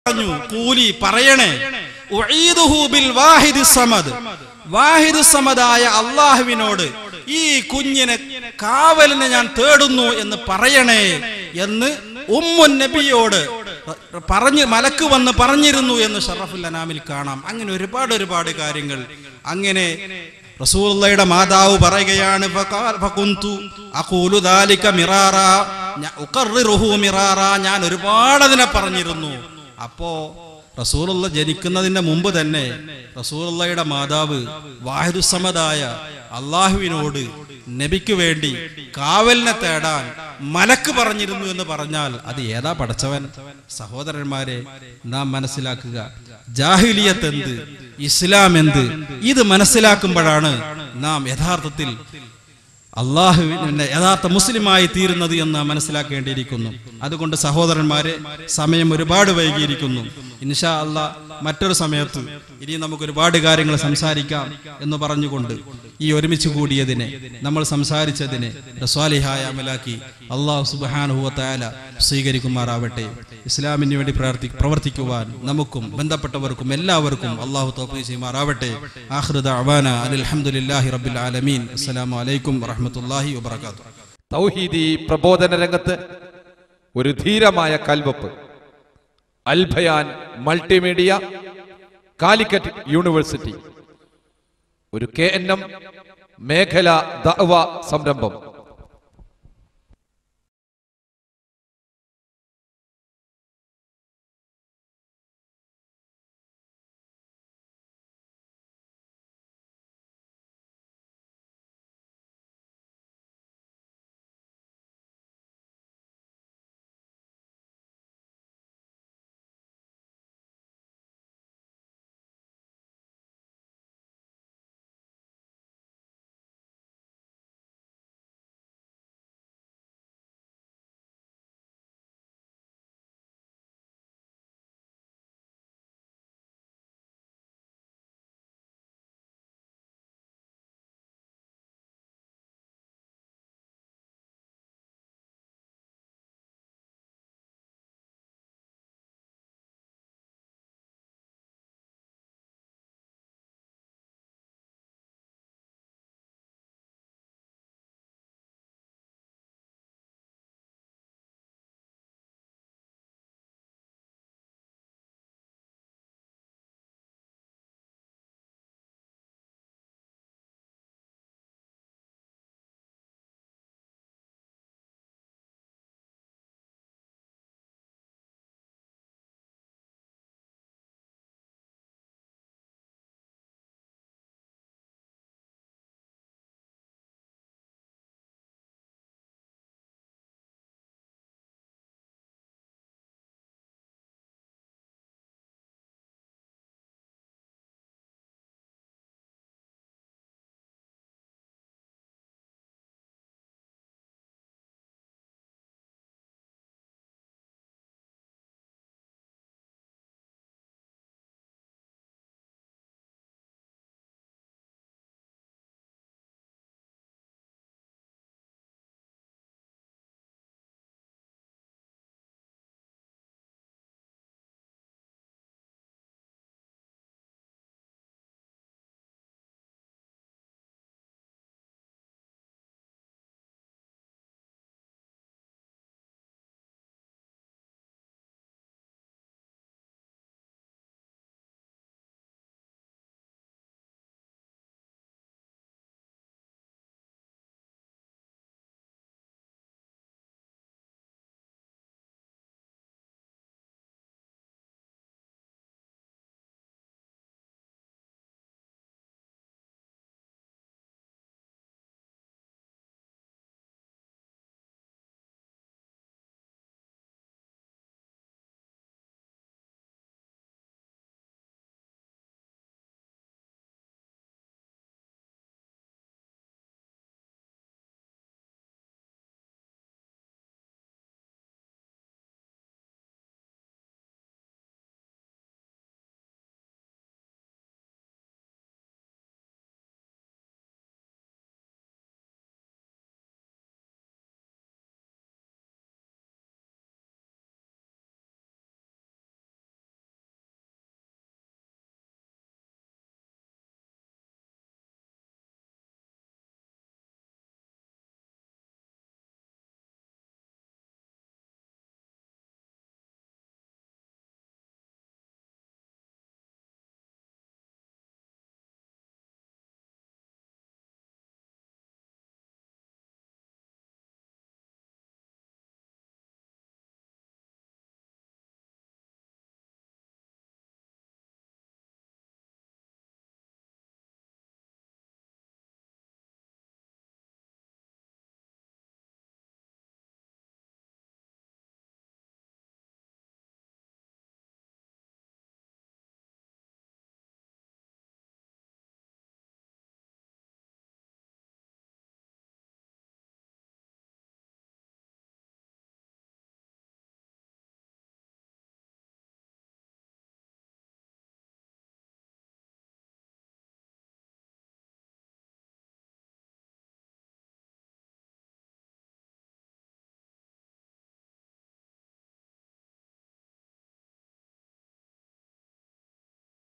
പറഞ്ഞു കൂലി പറയണേ ഉഈദുഹു ബിൽ വാഹിദി സമദ് വാഹിദ് സമദായ അള്ളാഹുവിനോട് ഈ കുഞ്ഞിനെ കാവലിനെ ഞാൻ തേടുന്നു എന്ന് പറയണേ എന്ന് ഉമ്മുൻ നബിയോട് പറഞ്ഞ് മലക്ക് വന്ന് പറഞ്ഞിരുന്നു എന്ന് ഷറഫുൽ അനാമിൽ കാണാം അങ്ങനെ ഒരുപാട് ഒരുപാട് കാര്യങ്ങൾ അങ്ങനെ റസൂലുള്ളയുടെ മാതാവ് പറയുകയാണ് ഫഖാ- ഫകുന്തു അഖൂലു ദാലിക മിറാറ ഞ- ഉഖർറിറുഹു മിറാറ ഞാൻ ഒരുപാട് അതിനെ പറഞ്ഞിരുന്നു അപ്പോ റസൂലുള്ള ജനിക്കുന്നതിന്റെ മുമ്പ് തന്നെ റസൂലുള്ളയുടെ മാതാവ് വാഹിദുസമതായ അള്ളാഹുവിനോട് നബിക്ക് വേണ്ടി കാവലിനെ തേടാൻ മലക്ക് പറഞ്ഞിരുന്നു എന്ന് പറഞ്ഞാൽ അത് ഏതാ പടച്ചവൻ സഹോദരന്മാരെ നാം മനസ്സിലാക്കുക ജാഹിലിയത്ത് എന്ത് ഇസ്ലാം എന്ത് ഇത് മനസ്സിലാക്കുമ്പോഴാണ് നാം യഥാർത്ഥത്തിൽ അള്ളാഹുവിന്റെ യഥാർത്ഥ മുസ്ലിമായി തീരുന്നത് എന്ന് നാം മനസ്സിലാക്കേണ്ടിയിരിക്കുന്നു അതുകൊണ്ട് സഹോദരന്മാരെ സമയം ഒരുപാട് വൈകിയിരിക്കുന്നു ഇൻഷാ അല്ലാ മറ്റൊരു സമയത്ത് ഇനി നമുക്ക് ഒരുപാട് കാര്യങ്ങൾ സംസാരിക്കാം എന്ന് പറഞ്ഞുകൊണ്ട് ഈ ഒരുമിച്ച് കൂടിയതിനെ നമ്മൾ സംസാരിച്ചതിനെ റസ്വാലിഹായ അമലാക്കി അള്ളാഹു സുബാനുഹുവത്തായാല സ്വീകരിക്കുമാറാവട്ടെ ഇസ്ലാമിന് വേണ്ടി പ്രവർത്തി പ്രവർത്തിക്കുവാൻ നമുക്കും ബന്ധപ്പെട്ടവർക്കും എല്ലാവർക്കും അള്ളാഹു തോഫീ ചെയ്യുമാറാവട്ടെ ആഹ്റുദ അവാന അലഹമുല്ലാഹി റബ്ബിൽ ആലമീൻ അസ്സലാമു അലൈക്കും വറഹ്മത്തുള്ളാഹി വബറകാതുഹു തൗഹീദി പ്രബോധന രംഗത്ത് ഒരു ധീരമായ കൽവപ്പ് അൽഭയാൻ മൾട്ടിമീഡിയ കാലിക്കറ്റ് യൂണിവേഴ്സിറ്റി ഒരു കെ എൻ എം മേഖല ദഅവ സംരംഭം